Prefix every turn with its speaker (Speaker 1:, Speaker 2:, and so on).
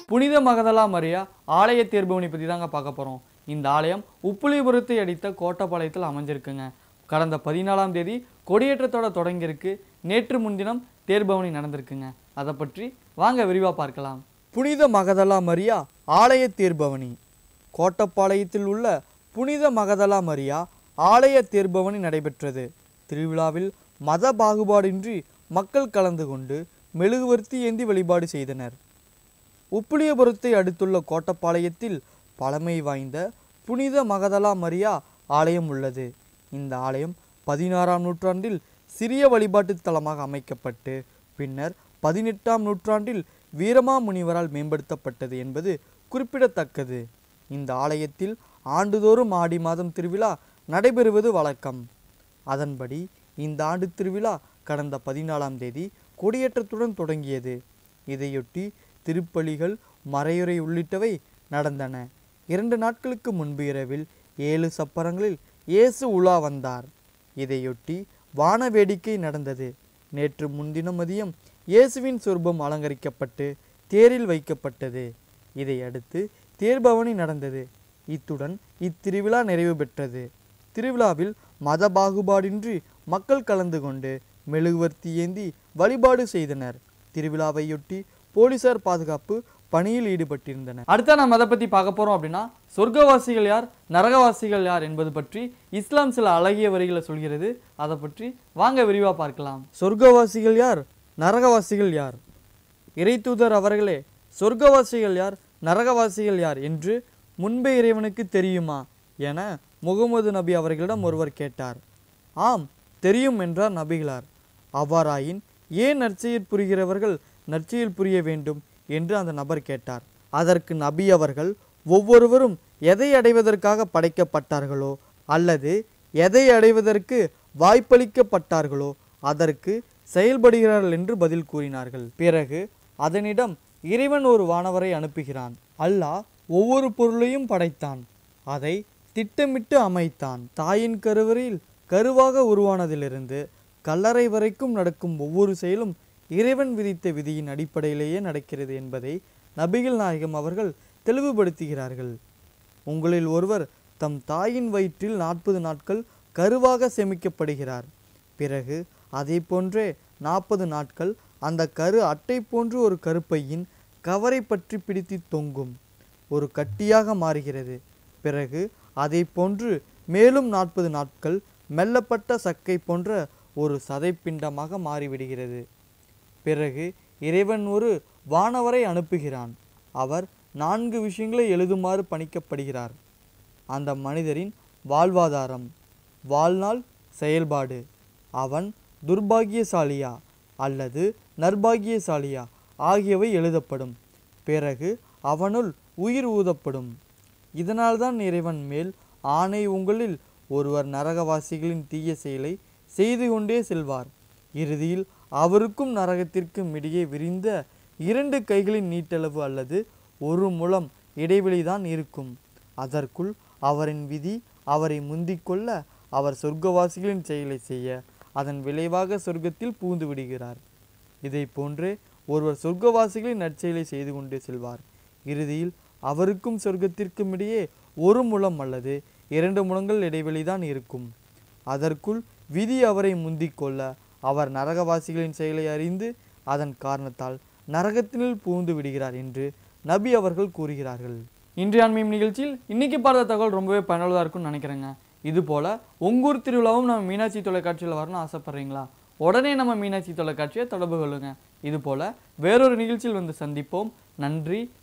Speaker 1: புனித மகதலா மரியா ஆலய தேர்பவனி பற்றி தாங்க பார்க்க போகிறோம் இந்த ஆலயம் உப்புலிபுரத்தை அடித்த கோட்டப்பாளையத்தில் அமைஞ்சிருக்குங்க கடந்த பதினாலாம் தேதி கொடியேற்றத்தோட தொடங்கியிருக்கு நேற்று முன்தினம் தேர்பவனி நடந்திருக்குங்க அதை பற்றி வாங்க விரிவாக பார்க்கலாம் புனித மகதலா மரியா ஆலய தேர்பவனி கோட்டப்பாளையத்தில் உள்ள புனித மகதலா மரியா ஆலய தேர்பவனி நடைபெற்றது திருவிழாவில் மத பாகுபாடின்றி மக்கள் கலந்து கொண்டு மெழுகுவர்த்தி ஏந்தி வழிபாடு செய்தனர் உப்புளியபுரத்தை அடுத்துள்ள கோட்டப்பாளையத்தில் பழமை வாய்ந்த புனித மகதலா மரியா ஆலயம் உள்ளது இந்த ஆலயம் பதினாறாம் நூற்றாண்டில் சிறிய வழிபாட்டுத் தலமாக அமைக்கப்பட்டு பின்னர் பதினெட்டாம் நூற்றாண்டில் வீரமா முனிவரால் மேம்படுத்தப்பட்டது என்பது குறிப்பிடத்தக்கது இந்த ஆலயத்தில் ஆண்டுதோறும் ஆடி மாதம் திருவிழா நடைபெறுவது வழக்கம் அதன்படி இந்த ஆண்டு திருவிழா கடந்த பதினாலாம் தேதி கொடியேற்றத்துடன் தொடங்கியது இதையொட்டி திருப்பலிகள் மறையுறை உள்ளிட்டவை நடந்தன இரண்டு நாட்களுக்கு முன்பு இரவில் ஏழு சப்பரங்களில் இயேசு உலா வந்தார் இதையொட்டி வான வேடிக்கை நடந்தது நேற்று முன்தினம் மதியம் இயேசுவின் சொர்பம் அலங்கரிக்கப்பட்டு தேரில் வைக்கப்பட்டது இதையடுத்து தேர்பவனி நடந்தது இத்துடன் இத்திருவிழா நிறைவு பெற்றது திருவிழாவில் மத பாகுபாடின்றி மக்கள் கலந்து கொண்டு மெழுகுவர்த்தி ஏந்தி வழிபாடு செய்தனர் திருவிழாவையொட்டி போலீசார் பாதுகாப்பு பணியில் ஈடுபட்டிருந்தனர் அடுத்த நம்ம அதை பற்றி பார்க்க போகிறோம் அப்படின்னா சொர்க்கவாசிகள் யார் நரகவாசிகள் யார் என்பது பற்றி இஸ்லாம் சில அழகிய வரிகளை சொல்கிறது அதை பற்றி வாங்க விரிவாக பார்க்கலாம் சொர்க்கவாசிகள் யார் நரகவாசிகள் யார் இறைத்தூதர் அவர்களே சொர்க்கவாசிகள் யார் நரகவாசிகள் யார் என்று முன்பே இறைவனுக்கு தெரியுமா என முகமது நபி அவர்களிடம் ஒருவர் கேட்டார் ஆம் தெரியும் என்றார் நபிகளார் அவ்வாறாயின் ஏன் நற்செயல் புரிகிறவர்கள் நற்செயல் புரிய வேண்டும் என்று அந்த நபர் கேட்டார் அதற்கு நபி அவர்கள் ஒவ்வொருவரும் எதை அடைவதற்காக படைக்கப்பட்டார்களோ அல்லது எதை அடைவதற்கு வாய்ப்பளிக்கப்பட்டார்களோ அதற்கு செயல்படுகிறார்கள் என்று பதில் கூறினார்கள் பிறகு அதனிடம் இறைவன் ஒரு வானவரை அனுப்புகிறான் அல்லாஹ் ஒவ்வொரு பொருளையும் படைத்தான் அதை திட்டமிட்டு அமைத்தான் தாயின் கருவறையில் கருவாக உருவானதிலிருந்து கல்லறை வரைக்கும் நடக்கும் ஒவ்வொரு செயலும் இறைவன் விதித்த விதியின் அடிப்படையிலேயே நடக்கிறது என்பதை நபிகள் நாயகம் அவர்கள் தெளிவுபடுத்துகிறார்கள் உங்களில் ஒருவர் தம் தாயின் வயிற்றில் நாற்பது நாட்கள் கருவாக சேமிக்கப்படுகிறார் பிறகு அதை போன்றே நாற்பது நாட்கள் அந்த கரு அட்டை போன்று ஒரு கருப்பையின் கவரை பற்றி பிடித்து தொங்கும் ஒரு கட்டியாக மாறுகிறது பிறகு அதை போன்று மேலும் நாற்பது நாட்கள் மெல்லப்பட்ட சக்கை போன்ற ஒரு சதைப்பிண்டமாக மாறிவிடுகிறது பிறகு இறைவன் ஒரு வானவரை அனுப்புகிறான் அவர் நான்கு விஷயங்களை எழுதுமாறு பணிக்கப்படுகிறார் அந்த மனிதரின் வாழ்வாதாரம் வாழ்நாள் செயல்பாடு அவன் துர்பாகியசாலியா அல்லது நர்பாகியசாலியா ஆகியவை எழுதப்படும் பிறகு அவனுள் உயிர் ஊதப்படும் இதனால்தான் இறைவன் மேல் ஆணை உங்களில் ஒருவர் நரகவாசிகளின் தீய செயலை செய்து கொண்டே செல்வார் இறுதியில் அவருக்கும் நரகத்திற்கும் இடையே விரிந்த இரண்டு கைகளின் நீட்டளவு அல்லது ஒரு முழம் இடைவெளிதான் இருக்கும் அதற்குள் அவரின் விதி அவரை முந்திக் கொள்ள அவர் சொர்க்கவாசிகளின் செயலை செய்ய அதன் விளைவாக சொர்க்கத்தில் பூந்து விடுகிறார் இதை போன்றே ஒருவர் சொர்க்கவாசிகளின் நற்செயலை செய்து கொண்டே செல்வார் இறுதியில் அவருக்கும் சொர்க்கத்திற்கும் இடையே ஒரு முழம் அல்லது இரண்டு முழங்கள் இடைவெளிதான் இருக்கும் அதற்குள் விதி அவரை முந்திக் கொள்ள அவர் நரகவாசிகளின் செயலை அறிந்து அதன் காரணத்தால் நரகத்தினுள் புகுந்து விடுகிறார் என்று நபி அவர்கள் கூறுகிறார்கள் இன்றைய ஆன்மீகம் நிகழ்ச்சியில் இன்னைக்கு பார்த்த தகவல் ரொம்பவே பயனுள்ளதாக இருக்கும்னு நினைக்கிறேங்க இது போல உங்கூர் திருவிழாவும் நம்ம மீனாட்சி தொலைக்காட்சியில் வரணும்னு ஆசைப்படுறீங்களா உடனே நம்ம மீனாட்சி தொலைக்காட்சியை தொடர்பு கொள்ளுங்க இது போல வேறொரு நிகழ்ச்சியில் வந்து சந்திப்போம் நன்றி